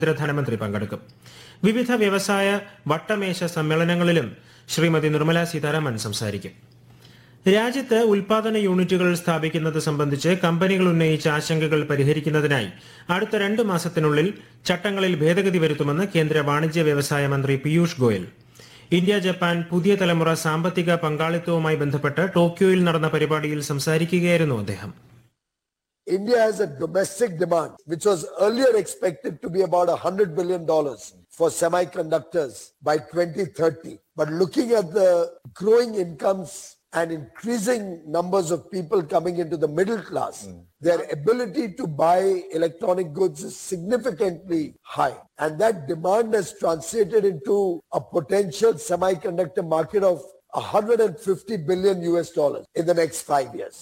കേന്ദ്ര ധനമന്ത്രി പങ്കെടുക്കും വിവിധ വ്യവസായ വട്ടമേശ സമ്മേളനങ്ങളിലും ശ്രീമതി നിർമ്മല സീതാരാമൻ സംസാരിക്കും രാജ്യത്ത് ഉൽപാദന യൂണിറ്റുകൾ സ്ഥാപിക്കുന്നത് സംബന്ധിച്ച് കമ്പനികൾ ഉന്നയിച്ച ആശങ്കകൾ പരിഹരിക്കുന്നതിനായി അടുത്ത രണ്ട് മാസത്തിനുള്ളിൽ ചട്ടങ്ങളിൽ ഭേദഗതി വരുത്തുമെന്ന് കേന്ദ്ര വാണിജ്യ വ്യവസായ മന്ത്രി പീയൂഷ് ഗോയൽ ഇന്ത്യ ജപ്പാൻ പുതിയ തലമുറ സാമ്പത്തിക പങ്കാളിത്തവുമായി ബന്ധപ്പെട്ട് ടോക്കിയോയിൽ നടന്ന പരിപാടിയിൽ സംസാരിക്കുകയായിരുന്നു അദ്ദേഹം India has a domestic demand, which was earlier expected to be about $100 billion for semiconductors by 2030. But looking at the growing incomes and increasing numbers of people coming into the middle class, their ability to buy electronic goods is significantly high. And that demand has translated into a potential semiconductor market of 150 billion US dollars in the next five years.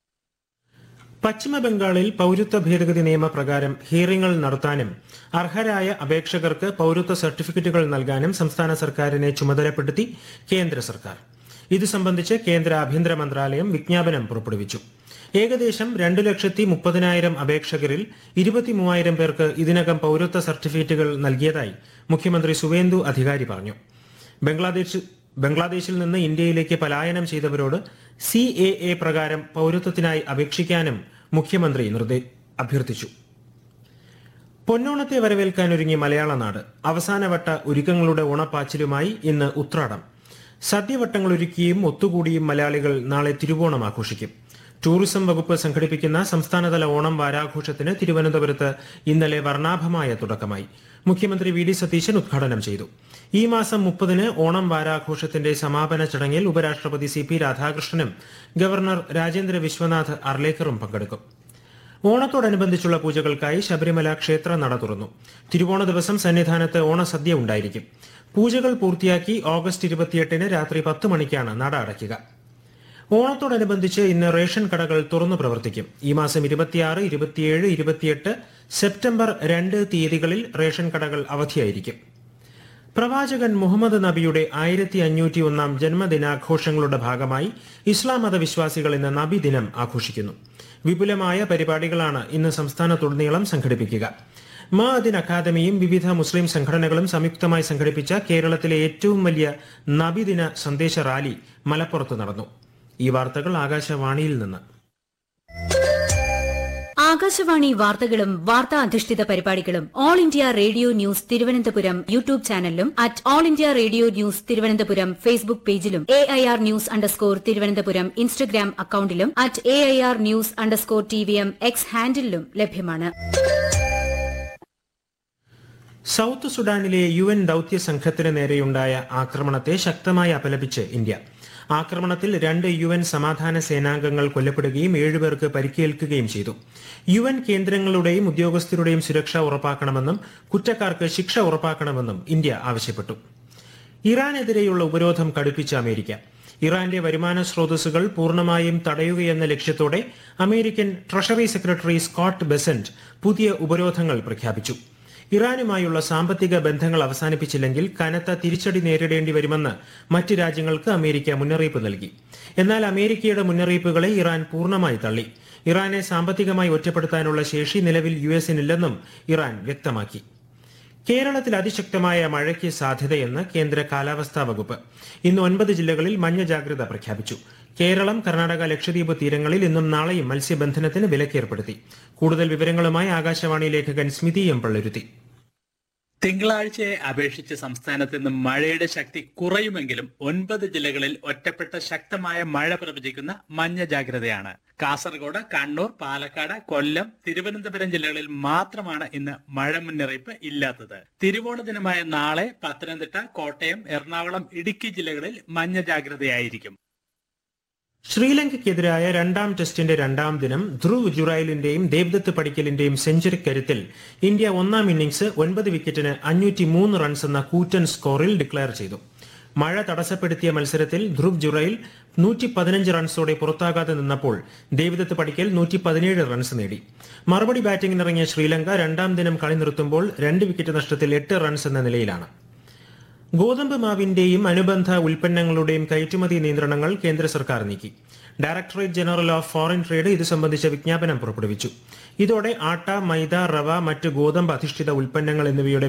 പശ്ചിമ ബംഗാളിൽ പൌരത്വ ഭേദഗതി നിയമപ്രകാരം ഹിയറിംഗുകൾ നടത്താനും അർഹരായ അപേക്ഷകർക്ക് പൌരത്വ സർട്ടിഫിക്കറ്റുകൾ നൽകാനും സംസ്ഥാന സർക്കാരിനെ ചുമതലപ്പെടുത്തി കേന്ദ്ര സർക്കാർ ഇത് സംബന്ധിച്ച് കേന്ദ്ര ആഭ്യന്തര മന്ത്രാലയം വിജ്ഞാപനം പുറപ്പെടുവിച്ചു ഏകദേശം രണ്ടു ലക്ഷത്തി മുപ്പതിനായിരം അപേക്ഷകരിൽ ഇരുപത്തിമൂവായിരം പേർക്ക് ഇതിനകം പൌരത്വ സർട്ടിഫിക്കറ്റുകൾ നൽകിയതായി മുഖ്യമന്ത്രി സുവേന്ദു അധികാരി പറഞ്ഞു ബംഗ്ലാദേശ് ബംഗ്ലാദേശിൽ നിന്ന് ഇന്ത്യയിലേക്ക് പലായനം ചെയ്തവരോട് സി എ എ പ്രകാരം പൌരത്വത്തിനായി അപേക്ഷിക്കാനും മുഖ്യമന്ത്രി നിർദ്ദേ അഭ്യർത്ഥിച്ചു പൊന്നോണത്തെ വരവേൽക്കാനൊരുങ്ങി മലയാള നാട് അവസാനവട്ട ഒരുക്കങ്ങളുടെ ഓണപ്പാച്ചിലുമായി ഇന്ന് ഉത്രാടം സദ്യവട്ടങ്ങൾ ഒരുക്കിയും ഒത്തുകൂടിയും മലയാളികൾ നാളെ തിരുവോണം ആഘോഷിക്കും ടൂറിസം വകുപ്പ് സംഘടിപ്പിക്കുന്ന സംസ്ഥാനതല ഓണം വാരാഘോഷത്തിന് തിരുവനന്തപുരത്ത് ഇന്നലെ വർണ്ണാഭമായ തുടക്കമായി മുഖ്യമന്ത്രി വി ഡി സതീശൻ ഉദ്ഘാടനം ചെയ്തു ഈ മാസം മുപ്പതിന് ഓണം വാരാഘോഷത്തിന്റെ സമാപന ചടങ്ങിൽ ഉപരാഷ്ട്രപതി സി പി രാധാകൃഷ്ണനും ഗവർണർ രാജേന്ദ്ര വിശ്വനാഥ് അർലേക്കറും പങ്കെടുക്കും ഓണത്തോടനുബന്ധിച്ചുള്ള പൂജകൾക്കായി ശബരിമല ക്ഷേത്ര നട തുറന്നു തിരുവോണ ദിവസം സന്നിധാനത്ത് ഓണസദ്യ ഉണ്ടായിരിക്കും പൂജകൾ പൂർത്തിയാക്കി ഓഗസ്റ്റ് ഇരുപത്തിയെട്ടിന് രാത്രി പത്ത് മണിക്കാണ് നട അടയ്ക്കുക ഓണത്തോടനുബന്ധിച്ച് ഇന്ന് റേഷൻ കടകൾ തുറന്നു പ്രവർത്തിക്കും ഈ മാസം ഇരുപത്തിയാറ് ഇരുപത്തിയേഴ് ഇരുപത്തിയെട്ട് സെപ്റ്റംബർ രണ്ട് തീയതികളിൽ റേഷൻ കടകൾ അവധിയായിരിക്കും പ്രവാചകൻ മുഹമ്മദ് നബിയുടെ ആയിരത്തി അഞ്ഞൂറ്റി ഒന്നാം ജന്മദിനാഘോഷങ്ങളുടെ ഭാഗമായി ഇസ്ലാം മതവിശ്വാസികൾ ഇന്ന് നബി ദിനം ആഘോഷിക്കുന്നു വിപുലമായ പരിപാടികളാണ് ഇന്ന് സംസ്ഥാനത്തുടനീളം സംഘടിപ്പിക്കുക മഅദിൻ അക്കാദമിയും വിവിധ മുസ്ലിം സംഘടനകളും സംയുക്തമായി സംഘടിപ്പിച്ച കേരളത്തിലെ ഏറ്റവും വലിയ നബിദിന സന്ദേശ റാലി മലപ്പുറത്ത് നടന്നു ഈ വാർത്തകൾ ആകാശവാണിയിൽ നിന്ന് ആകാശവാണി വാർത്തകളും വാർത്താ അധിഷ്ഠിത പരിപാടികളും all India radio news Thiruvananthapuram YouTube ചാനലിലും at all India radio news Thiruvananthapuram Facebook പേജിലും A I R news underscore Thiruvananthapuram Instagram അക്കൌണ്ടിലും at A I R news underscore T V M X ഹാൻഡിലും ലഭ്യമാണ് സൌത്ത് സുഡാനിലെ യു എൻ ദൌത്യ സംഘത്തിന് നേരെയുണ്ടായ ആക്രമണത്തെ ശക്തമായി അപലപിച്ച് ഇന്ത്യ ആക്രമണത്തിൽ രണ്ട് യു എൻ സമാധാന സേനാംഗങ്ങൾ കൊല്ലപ്പെടുകയും ഏഴുപേർക്ക് പരിക്കേൽക്കുകയും ചെയ്തു യു എൻ കേന്ദ്രങ്ങളുടെയും ഉദ്യോഗസ്ഥരുടെയും സുരക്ഷ ഉറപ്പാക്കണമെന്നും കുറ്റക്കാർക്ക് ശിക്ഷ ഉറപ്പാക്കണമെന്നും ഇന്ത്യ ആവശ്യപ്പെട്ടു ഇറാനെതിരെയുള്ള ഉപരോധം കടുപ്പിച്ച അമേരിക്ക ഇറാന്റെ വരുമാന സ്രോതസ്സുകൾ പൂർണ്ണമായും തടയുകയെന്ന ലക്ഷ്യത്തോടെ American treasury secretary Scott Bessent പുതിയ ഉപരോധങ്ങൾ പ്രഖ്യാപിച്ചു ഇറാനുമായുള്ള സാമ്പത്തിക ബന്ധങ്ങൾ അവസാനിപ്പിച്ചില്ലെങ്കിൽ കനത്ത തിരിച്ചടി നേരിടേണ്ടി വരുമെന്ന് മറ്റ് രാജ്യങ്ങൾക്ക് അമേരിക്ക മുന്നറിയിപ്പ് നൽകി എന്നാൽ അമേരിക്കയുടെ മുന്നറിയിപ്പുകളെ ഇറാൻ പൂർണ്ണമായി തള്ളി ഇറാനെ സാമ്പത്തികമായി ഒറ്റപ്പെടുത്താനുള്ള ശേഷി നിലവിൽ യു എസിനില്ലെന്നും ഇറാൻ വ്യക്തമാക്കി കേരളത്തിൽ അതിശക്തമായ മഴയ്ക്ക് സാധ്യതയെന്ന് കേന്ദ്ര കാലാവസ്ഥാ വകുപ്പ് ഇന്ന് ഒൻപത് ജില്ലകളിൽ മഞ്ഞ ജാഗ്രത പ്രഖ്യാപിച്ചു കേരളം കർണാടക ലക്ഷദ്വീപ് തീരങ്ങളിൽ ഇന്നും നാളെയും മത്സ്യബന്ധനത്തിന് വിലക്കേർപ്പെടുത്തി കൂടുതൽ വിവരങ്ങളുമായി ആകാശവാണി ലേഖകൻ സ്മിതി എം പള്ളുരുത്തി തിങ്കളാഴ്ചയെ അപേക്ഷിച്ച് സംസ്ഥാനത്ത് ഇന്ന് മഴയുടെ ശക്തി കുറയുമെങ്കിലും ഒൻപത് ജില്ലകളിൽ ഒറ്റപ്പെട്ട ശക്തമായ മഴ പ്രവചിക്കുന്ന മഞ്ഞ ജാഗ്രതയാണ് കാസർഗോഡ് കണ്ണൂർ പാലക്കാട് കൊല്ലം തിരുവനന്തപുരം ജില്ലകളിൽ മാത്രമാണ് ഇന്ന് മഴ മുന്നറിയിപ്പ് ഇല്ലാത്തത് തിരുവോണ ദിനമായ നാളെ പത്തനംതിട്ട കോട്ടയം എറണാകുളം ഇടുക്കി ജില്ലകളിൽ മഞ്ഞ ജാഗ്രതയായിരിക്കും ശ്രീലങ്കയ്ക്കെതിരായ രണ്ടാം ടെസ്റ്റിന്റെ രണ്ടാം ദിനം ധ്രുവ് ജുറൈലിന്റെയും ദേവ്ദത്ത് പടിക്കലിന്റെയും സെഞ്ചുറി കരുത്തിൽ ഇന്ത്യ ഒന്നാം ഇന്നിംഗ്സ് ഒൻപത് വിക്കറ്റിന് അഞ്ഞൂറ്റി മൂന്ന് റൺസ് എന്ന കൂറ്റൻ സ്കോറിൽ ഡിക്ലയർ ചെയ്തു മഴ തടസ്സപ്പെടുത്തിയ മത്സരത്തിൽ ധ്രുവ് ജുറൈൽ നൂറ്റി പതിനഞ്ച് റൺസോടെ പുറത്താകാതെ നിന്നപ്പോൾ ദേവദത്ത് പടിക്കൽ നൂറ്റി പതിനേഴ് റൺസ് നേടി മറുപടി ബാറ്റിംഗിനിറങ്ങിയ ശ്രീലങ്ക രണ്ടാം ദിനം കളി നിർത്തുമ്പോൾ രണ്ട് വിക്കറ്റ് നഷ്ടത്തിൽ എട്ട് റൺസ് എന്ന നിലയിലാണ് ഗോതമ്പ് മാവിന്റെയും അനുബന്ധ ഉൽപ്പന്നങ്ങളുടെയും കയറ്റുമതി നിയന്ത്രണങ്ങൾ കേന്ദ്ര സർക്കാർ നീക്കി directorate general of foreign trade ഇത് സംബന്ധിച്ച വിജ്ഞാപനം പുറപ്പെടുവിച്ചു ഇതോടെ ആട്ട മൈദ റവ മറ്റ് ഗോതമ്പ് അധിഷ്ഠിത ഉൽപ്പന്നങ്ങൾ എന്നിവയുടെ